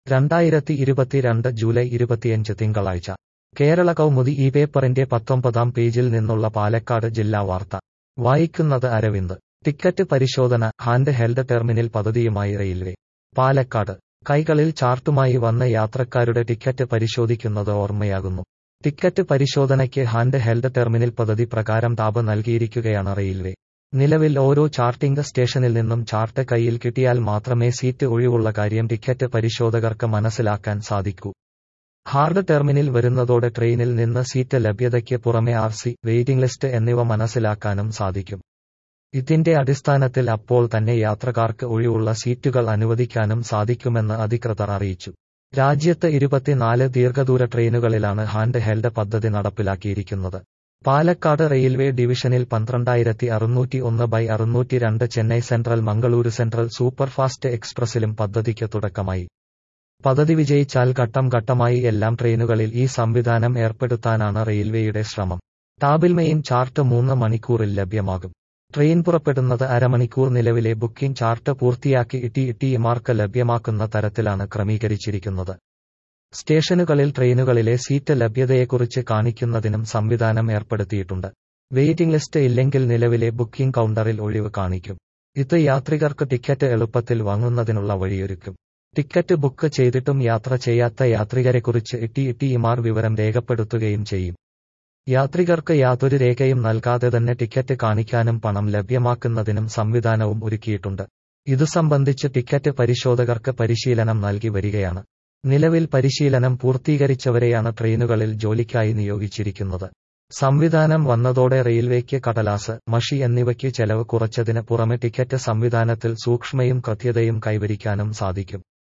രണ്ടായിരത്തി ഇരുപത്തിരണ്ട് ജൂലൈ ഇരുപത്തിയഞ്ച് തിങ്കളാഴ്ച കേരള കൗമുദി ഈ പേപ്പറിന്റെ പത്തൊമ്പതാം പേജിൽ നിന്നുള്ള പാലക്കാട് ജില്ലാ വാർത്ത വായിക്കുന്നത് അരവിന്ദ് ടിക്കറ്റ് പരിശോധന ഹാൻഡ് ഹെൽഡ് ടെർമിനൽ പദ്ധതിയുമായി റെയിൽവേ പാലക്കാട് കൈകളിൽ ചാർട്ടുമായി വന്ന യാത്രക്കാരുടെ ടിക്കറ്റ് പരിശോധിക്കുന്നത് ഓർമ്മയാകുന്നു ടിക്കറ്റ് പരിശോധനയ്ക്ക് ഹാൻഡ് ഹെൽഡ് ടെർമിനൽ പദ്ധതി പ്രകാരം ടാബ് നൽകിയിരിക്കുകയാണ് റെയിൽവേ നിലവിൽ ഓരോ ചാർട്ടിംഗ് സ്റ്റേഷനിൽ നിന്നും ചാർട്ട് കയ്യിൽ കിട്ടിയാൽ മാത്രമേ സീറ്റ് ഒഴിവുള്ള കാര്യം ടിക്കറ്റ് പരിശോധകർക്ക് മനസ്സിലാക്കാൻ സാധിക്കൂ ഹാർഡ് ടെർമിനൽ വരുന്നതോടെ ട്രെയിനിൽ നിന്ന് സീറ്റ് ലഭ്യതയ്ക്ക് പുറമെ ആർ സി വെയിറ്റിംഗ് ലിസ്റ്റ് എന്നിവ മനസ്സിലാക്കാനും സാധിക്കും ഇതിന്റെ അടിസ്ഥാനത്തിൽ അപ്പോൾ തന്നെ യാത്രക്കാർക്ക് ഒഴിവുള്ള സീറ്റുകൾ അനുവദിക്കാനും സാധിക്കുമെന്ന് അധികൃതർ അറിയിച്ചു രാജ്യത്ത് ഇരുപത്തിനാല് ദീർഘദൂര ട്രെയിനുകളിലാണ് ഹാൻഡ് ഹെൽഡ് പദ്ധതി നടപ്പിലാക്കിയിരിക്കുന്നത് പാലക്കാട് റെയിൽവേ ഡിവിഷനിൽ പന്ത്രണ്ടായിരത്തി അറുന്നൂറ്റി ഒന്ന് ബൈ അറുന്നൂറ്റി രണ്ട് Chennai central Mangaluru central superfast എക്സ്പ്രസിലും പദ്ധതിക്ക് തുടക്കമായി പദ്ധതി വിജയിച്ചാൽ ഘട്ടം ഘട്ടമായി എല്ലാം ട്രെയിനുകളിൽ ഈ സംവിധാനം ഏർപ്പെടുത്താനാണ് റെയിൽവേയുടെ ശ്രമം ടാബിൽ മെയിൻ ചാർട്ട് മൂന്ന് മണിക്കൂറിൽ ലഭ്യമാകും ട്രെയിൻ പുറപ്പെടുന്നത് അരമണിക്കൂർ നിലവിലെ ബുക്കിംഗ് ചാർട്ട് പൂർത്തിയാക്കി ഇട്ടി ഇട്ടിമാർക്ക് ലഭ്യമാക്കുന്ന തരത്തിലാണ് ക്രമീകരിച്ചിരിക്കുന്നത് സ്റ്റേഷനുകളിൽ ട്രെയിനുകളിലെ സീറ്റ് ലഭ്യതയെക്കുറിച്ച് കാണിക്കുന്നതിനും സംവിധാനം ഏർപ്പെടുത്തിയിട്ടുണ്ട് വെയിറ്റിംഗ് ലിസ്റ്റ് ഇല്ലെങ്കിൽ നിലവിലെ ബുക്കിംഗ് കൗണ്ടറിൽ ഒഴിവ് കാണിക്കും ഇത് യാത്രികർക്ക് ടിക്കറ്റ് എളുപ്പത്തിൽ വാങ്ങുന്നതിനുള്ള വഴിയൊരുക്കും ടിക്കറ്റ് ബുക്ക് ചെയ്തിട്ടും യാത്ര ചെയ്യാത്ത യാത്രികരെക്കുറിച്ച് ഇട്ടി ഇട്ടിമാർ വിവരം രേഖപ്പെടുത്തുകയും ചെയ്യും യാത്രികർക്ക് യാതൊരു രേഖയും നൽകാതെ തന്നെ ടിക്കറ്റ് കാണിക്കാനും പണം ലഭ്യമാക്കുന്നതിനും സംവിധാനവും ഒരുക്കിയിട്ടുണ്ട് ഇതു സംബന്ധിച്ച് ടിക്കറ്റ് പരിശോധകർക്ക് പരിശീലനം നൽകി വരികയാണ് നിലവിൽ പരിശീലനം പൂർത്തീകരിച്ചവരെയാണ് ട്രെയിനുകളിൽ ജോലിക്കായി നിയോഗിച്ചിരിക്കുന്നത് സംവിധാനം വന്നതോടെ റെയിൽവേക്ക് കടലാസ് മഷി എന്നിവയ്ക്ക് ചെലവ് കുറച്ചതിന് പുറമെ ടിക്കറ്റ് സംവിധാനത്തിൽ സൂക്ഷ്മയും കൃത്യതയും കൈവരിക്കാനും സാധിക്കും